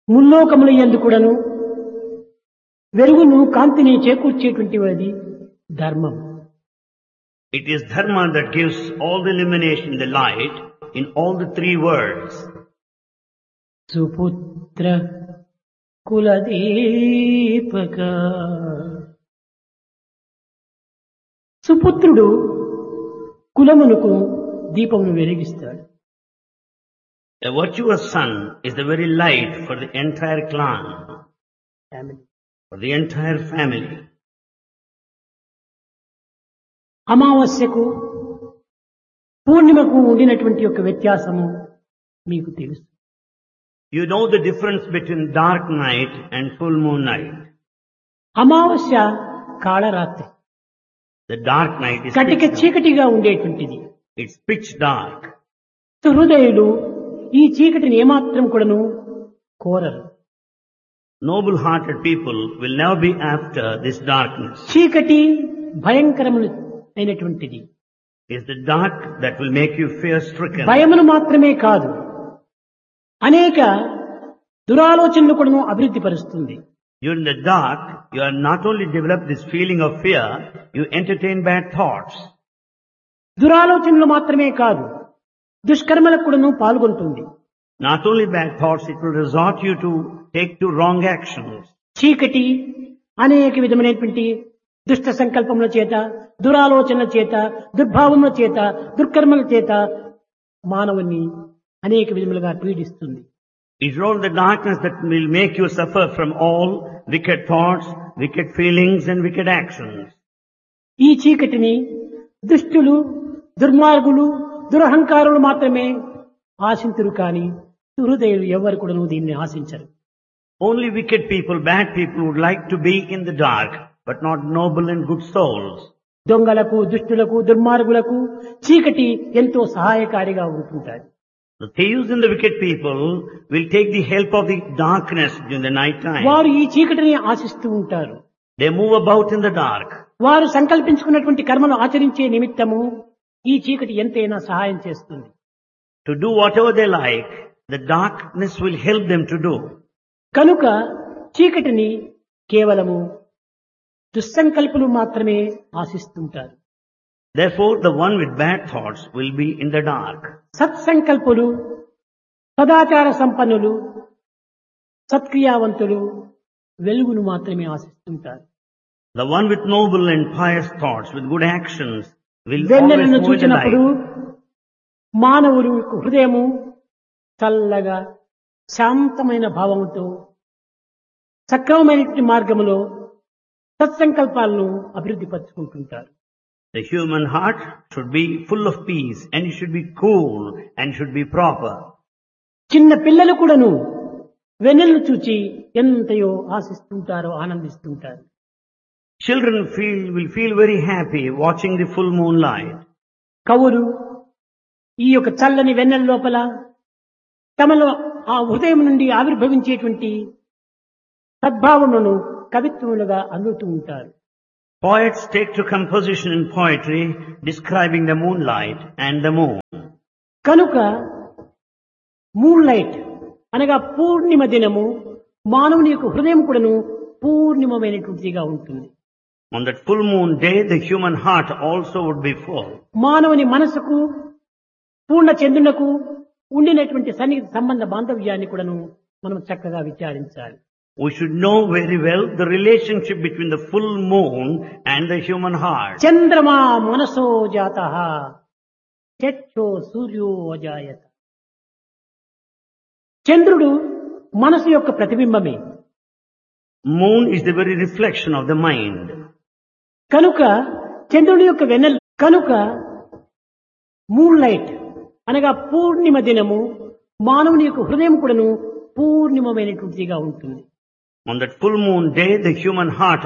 ముల్లోకముల ఎందు కూడాను వెలుగును కాంతిని చేకూర్చేటువంటి అది ధర్మం It is dharma that gives all the illumination, the light in all the three worlds. సుపుత్ర కులదీపక సుపుత్రుడు కులమునకు దీపమును వెలిగిస్తాడు A virtuous son is the very light for the entire clan, for the entire family. అమావాస్యకు పూర్ణిమకు ఉండినటువంటి యొక్క వ్యత్యాసము మీకు తెలుసు You know the difference between dark night and full moon night. అమావాస్య Kalaratri The dark night is కటిక pitch dark. చీకటిగా ఉండేటువంటిది It's pitch dark. హృదయులు ఈ చీకటిని ఏమాత్రం కూడాను కోరరు Noble hearted people will never be after this darkness. చీకటి భయంకరములు అయినటువంటిది It's the dark that will make you fear stricken. భయమును మాత్రమే కాదు అనేక దురాలోచనలు కూడాను అభివృద్ధి పరుస్తుంది You're in the dark, you are not only develop this feeling of fear, you entertain bad thoughts. దురాలోచనలు మాత్రమే కాదు దుష్కర్మలకు కూడాను పాల్గొంటుంది Not only bad thoughts, it will resort you to take to wrong actions. చీకటి అనేక విధమైనటువంటి దుష్ట సంకల్పముల చేత దురాలోచనల చేత దుర్భావముల చేత దుర్కర్మల చేత మానవుని అనేక విధములుగా పీడిస్తుంది It's all the darkness that will make you suffer from all wicked thoughts, wicked feelings and wicked actions. ఈ చీకటిని దుష్టులు దుర్మార్గులు దురహంకారులు మాత్రమే ఆశింతురు కాని హృదయులు ఎవరు కూడా దీన్ని ఆశించరు Only wicked people, bad people would like to be in the dark, but not noble and good souls. దొంగలకు దుష్టులకు దుర్మార్గులకు చీకటి ఎంతో సహాయకారిగా ఉంటుంటారు The thieves and the wicked people will take the help of the darkness during the night time. వారు ఈ చీకటిని ఆశిస్తూ ఉంటారు They move about in the dark. వారు సంకల్పించుకున్నటువంటి కర్మను ఆచరించే నిమిత్తము ఈ చీకటి ఎంతైనా సహాయం చేస్తుంది To do whatever they like, the darkness will help them to do. కనుక చీకటిని కేవలము దుస్సంకల్పులు మాత్రమే ఆశిస్తుంటారు Therefore, the one with bad thoughts will be in the dark. సత్సంకల్పులు సదాచార సంపన్నులు సత్క్రియావంతులు వెలుగును మాత్రమే ఆశిస్తుంటారు The one with noble and pious thoughts, with good actions, will always వెన్నెలను move in the చూచినప్పుడు light. మానవుడు యొక్క హృదయము చల్లగా శాంతమైన భావంతో సక్రమమైనటువంటి మార్గములో సత్సంకల్పాలను అభివృద్ధి పరుచుకుంటుంటారు The human heart should be full of peace and it should be cool and should be proper. చిన్న పిల్లలు కూడాను వెన్నెలను చూచి ఎంతయో ఆశిస్తుంటారో ఆనందిస్తుంటారు Children feel, will feel very happy watching the full moonlight. కవులు ఈ యొక్క చల్లని వెన్నెల లోపల తమలో ఆ హృదయం నుండి ఆవిర్భవించేటువంటి సద్భావములను కవిత్వములుగా అందుతూ ఉంటారు Poets take to composition in poetry describing the moonlight and the moon. కనుక మూన్ లైట్ అనగా పూర్ణిమ దినము మానవుని యొక్క హృదయం కూడాను పూర్ణిమమైనటువంటిదిగా ఉంటుంది On that full moon day, the human heart also would be full. మానవుని మనసుకు పూర్ణ చంద్రునకు ఉండినటువంటి సన్నిహిత సంబంధ బాంధవ్యాన్ని కూడాను మనం చక్కగా విచారించాలి We should know very well the relationship between the full moon and the human heart. చంద్రమా మనసో జాత చక్షో సూర్యో అజాయత చంద్రుడు మనసు యొక్క ప్రతిబింబమే Moon is the very reflection of the mind. కనుక చంద్రుని యొక్క వెన్నెల కనుక మూన్ లైట్ అనగా పూర్ణిమ దినము మానవుని యొక్క హృదయం కూడాను పూర్ణిమమైనటువంటిదిగా ఉంటుంది On that full moon day, the human heart